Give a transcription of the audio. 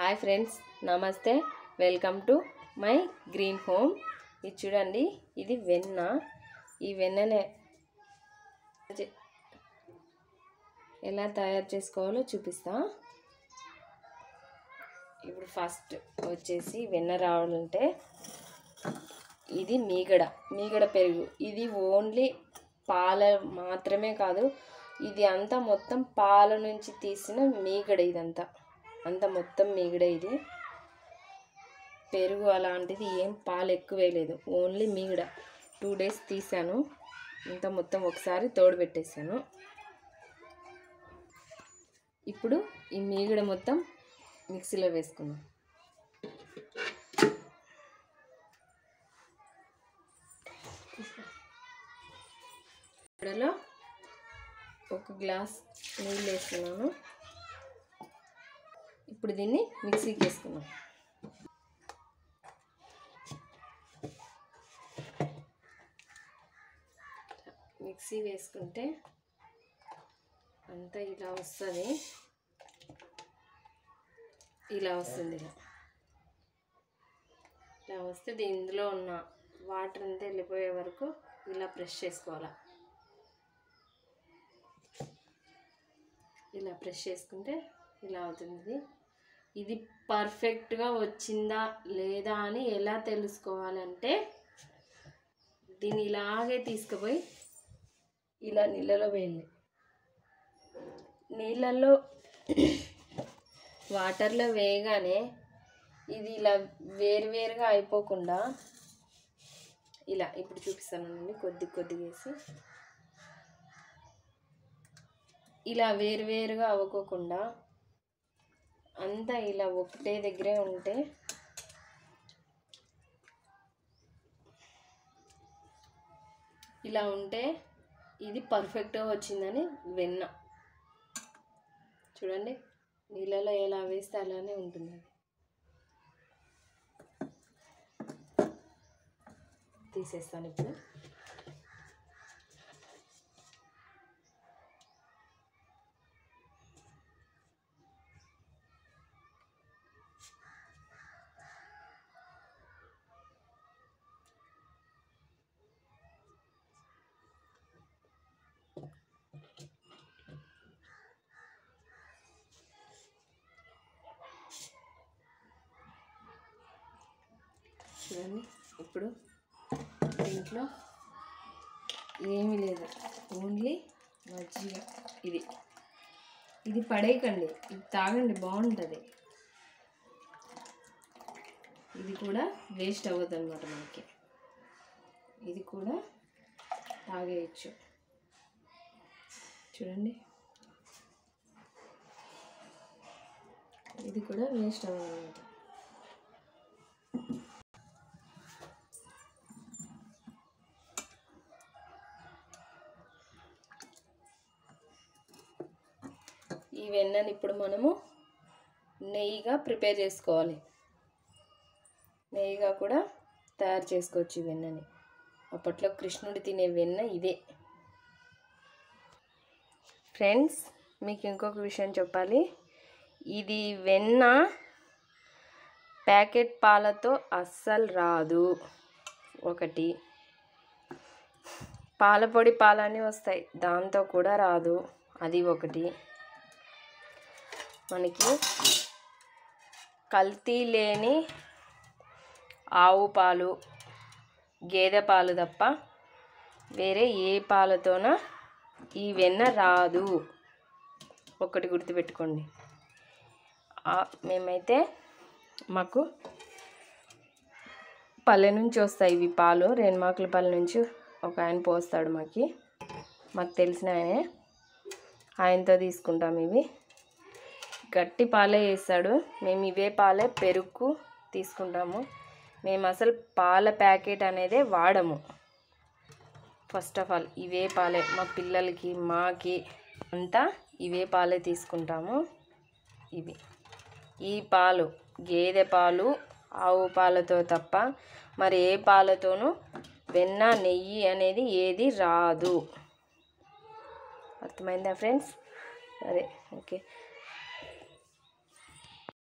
Hi friends నమస్తే welcome to my green home ఇది చూడండి ఇది వెన్న ఈ వెన్ననే చే- ఎలా తయారు చేసుకోవాలో చూపిస్తా ఇప్పుడు ఫస్ట్ వచ్చేసి వెన్న రావాలంటే ఇది మీగడ మీగడ పెరుగు ఇది ఓన్లీ పాల మాత్రమే కాదు ఇది అంతా మొత్తం పాల నుంచి తీసిన మీగడ ఇదంతా అంతా మొత్తం మీగడ ఇది పెరుగు అలాంటిది ఏం పాలు ఎక్కువ వేయలేదు ఓన్లీ మీగడ టూ డేస్ తీసాను అంతా మొత్తం ఒకసారి తోడు పెట్టేశాను ఇప్పుడు ఈ మీగడ మొత్తం మిక్సీలో వేసుకుందాం ఇక్కడలో ఒక గ్లాస్ నీళ్ళు వేస్తున్నాను ఇప్పుడు దీన్ని మిక్సీకి వేసుకుందాం మిక్సీ వేసుకుంటే అంతా ఇలా వస్తుంది ఇలా వస్తుంది ఇలా ఇలా వస్తే దీని ఇందులో ఉన్న వాటర్ అంతా వెళ్ళిపోయే వరకు ఇలా ప్రెస్ చేసుకోవాలి ఇలా ప్రెస్ చేసుకుంటే ఇలా అవుతుంది ఇది. ఇది పర్ఫెక్ట్గా వచ్చిందా లేదా అని ఎలా తెలుసుకోవాలంటే దీన్ని ఇలాగే తీసుకుపోయి ఇలా నీళ్ళలో వేయాలి నీళ్ళల్లో వాటర్లో వేయగానే ఇది ఇలా వేరువేరుగా అయిపోకుండా ఇలా ఇప్పుడు చూపిస్తానండి కొద్ది కొద్దిగా వేసి ఇలా వేరువేరుగా అవ్వకోకుండా అంతా ఇలా ఒకటే దగ్గరే ఉంటే ఇలా ఉంటే ఇది పర్ఫెక్ట్గా వచ్చిందని వెన్న చూడండి నీళ్ళలో ఎలా వేస్తే అలానే ఉంటుంది అది తీసేస్తాను ఇప్పుడు చూడండి ఇప్పుడు దీంట్లో ఏమీ లేదు ఓన్లీ మజ్జిగ ఇది ఇది పడేయకండి ఇది తాగండి బాగుంటుంది ఇది కూడా వేస్ట్ అవ్వదు అనమాట మనకి ఇది కూడా తాగేయచ్చు చూడండి ఇది కూడా వేస్ట్ అవ్వదు అనమాట ఈ వెన్నని ఇప్పుడు మనము నెయ్యిగా ప్రిపేర్ చేసుకోవాలి నెయ్యిగా కూడా తయారు చేసుకోవచ్చు ఈ వెన్నని అప్పట్లో కృష్ణుడు తినే వెన్న ఇదే ఫ్రెండ్స్ మీకు ఇంకొక విషయం చెప్పాలి ఇది వెన్న ప్యాకెట్ పాలతో అస్సలు రాదు ఒకటి పాలపొడి పాలని వస్తాయి దాంతో కూడా రాదు అది ఒకటి మనకి కల్తీ లేని ఆవు పాలు గేదె పాలు తప్ప వేరే ఏ పాలతోన ఈ వెన్న రాదు ఒకటి గుర్తుపెట్టుకోండి ఆ- మేమైతే మాకు పల్లె నుంచి వస్తాయి ఇవి పాలు రేణుమాకుల పల్లె నుంచి ఒక ఆయన పోస్తాడు మాకి మాకు తెలిసిన ఆయనే ఆయనతో తీసుకుంటాం ఇవి గట్టి పాలే వేస్తాడు మేము ఇవే పాలే పెరుగు తీసుకుంటాము మేము అసలు పాల ప్యాకెట్ అనేదే వాడము ఫస్ట్ ఆఫ్ ఆల్ ఇవే పాలే మా పిల్లలకి మాకి అంతా ఇవే పాలే తీసుకుంటాము ఇవి ఈ పాలు గేదె పాలు ఆవు పాలతో తప్ప మరి ఏ పాలతోనూ వెన్న నెయ్యి అనేది ఏది రాదు అర్థమైందా ఫ్రెండ్స్ సరే ఓకే